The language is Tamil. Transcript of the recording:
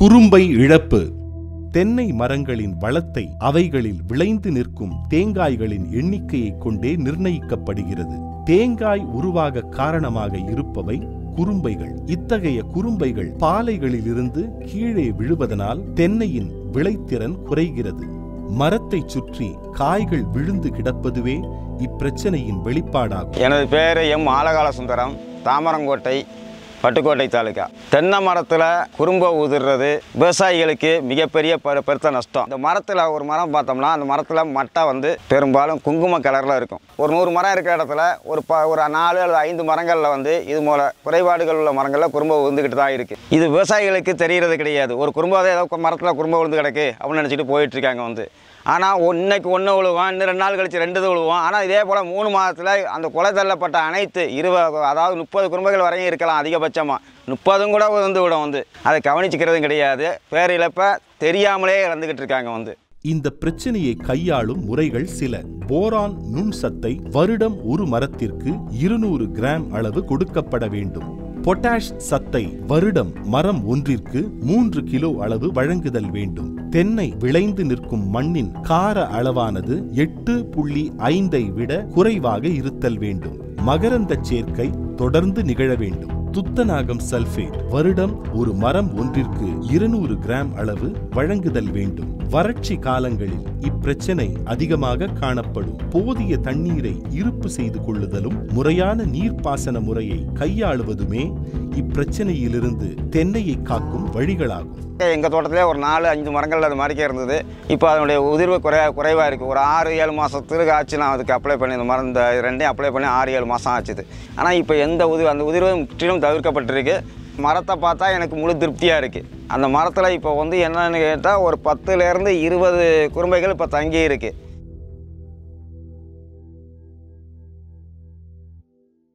குறும்பை இழப்பு தென்னை மரங்களின் வளத்தை அவைகளில் விளைந்து நிற்கும் தேங்காய்களின் எண்ணிக்கையைக் கொண்டே நிர்ணயிக்கப்படுகிறது தேங்காய் உருவாக காரணமாக இருப்பவை குறும்பைகள் இத்தகைய குறும்பைகள் பாலைகளிலிருந்து கீழே விழுவதனால் தென்னையின் விளைத்திறன் குறைகிறது மரத்தைச் சுற்றி காய்கள் விழுந்து கிடப்பதுவே இப்பிரச்சனையின் வெளிப்பாடாகும் எனது பேர் எம் ஆலகால சுந்தரம் தாமரங்கோட்டை பட்டுக்கோட்டை தாலுக்கா தென்னை மரத்தில் குறும்ப உதிர்றது விவசாயிகளுக்கு மிகப்பெரிய பெரு பெருத்த நஷ்டம் இந்த மரத்தில் ஒரு மரம் பார்த்தோம்னா அந்த மரத்தில் மட்டை வந்து பெரும்பாலும் குங்கும கலரில் இருக்கும் ஒரு நூறு மரம் இருக்கிற இடத்துல ஒரு ப ஒரு நாலு அல்லது ஐந்து மரங்களில் வந்து இது போல குறைபாடுகள் உள்ள மரங்களில் குறும்ப விழுந்துக்கிட்டு தான் இருக்குது இது விவசாயிகளுக்கு தெரிகிறது கிடையாது ஒரு குறும்பாவது ஏதோ மரத்தில் குறும்ப விழுந்து கிடக்கு அப்படின்னு நினச்சிட்டு போயிட்டு இருக்காங்க வந்து ஆனால் இன்னைக்கு ஒன்று விழுவோம் இன்னும் ரெண்டு நாள் கழிச்சு ரெண்டு இது விழுவோம் ஆனால் இதே போல் மூணு மாதத்தில் அந்த கொலை தள்ளப்பட்ட அனைத்து இருபது அதாவது முப்பது குடும்பங்கள் வரையும் இருக்கலாம் அதிகபட்சமாக முப்பதும் கூட வந்து விடும் வந்து அதை கவனிச்சுக்கிறதும் கிடையாது பேரிழப்ப தெரியாமலே இறந்துக்கிட்டு இருக்காங்க வந்து இந்த பிரச்சனையை கையாளும் முறைகள் சில போரான் நுண்சத்தை வருடம் ஒரு மரத்திற்கு இருநூறு கிராம் அளவு கொடுக்கப்பட வேண்டும் பொட்டாஷ் சத்தை வருடம் மரம் ஒன்றிற்கு மூன்று கிலோ அளவு வழங்குதல் வேண்டும் தென்னை விளைந்து நிற்கும் மண்ணின் கார அளவானது எட்டு புள்ளி ஐந்தை விட குறைவாக இருத்தல் வேண்டும் மகரந்தச் சேர்க்கை தொடர்ந்து நிகழ வேண்டும் துத்தநாகம் சல்பேட் வருடம் ஒரு மரம் ஒன்றிற்கு இருநூறு கிராம் அளவு வழங்குதல் வேண்டும் வறட்சி காலங்களில் இப்பிரச்சனை அதிகமாக காணப்படும் போதிய தண்ணீரை இருப்பு செய்து கொள்ளுதலும் முறையான நீர்ப்பாசன முறையை கையாளுவதுமே இப்பிரச்சனையிலிருந்து தென்னையை காக்கும் வழிகளாகும் எங்கள் தோட்டத்திலே ஒரு நாலு அஞ்சு மரங்கள் அது மாதிரிக்கே இருந்தது இப்போ அதனுடைய உதிர்வு குறை குறைவாக இருக்குது ஒரு ஆறு ஏழு மாதத்துக்கு ஆச்சு நான் அதுக்கு அப்ளை பண்ணி இந்த மரம் இந்த ரெண்டையும் அப்ளை பண்ணி ஆறு ஏழு மாதம் ஆச்சுது ஆனால் இப்போ எந்த உதிர்வு அந்த உதிர்வு முற்றிலும் தவிர்க்கப்பட்டிருக்கு மரத்தை பார்த்தா எனக்கு முழு திருப்தியாக இருக்குது அந்த மரத்தில் இப்போ வந்து என்னன்னு கேட்டால் ஒரு பத்துலேருந்து இருபது குறும்பைகள் இப்போ தங்கி இருக்குது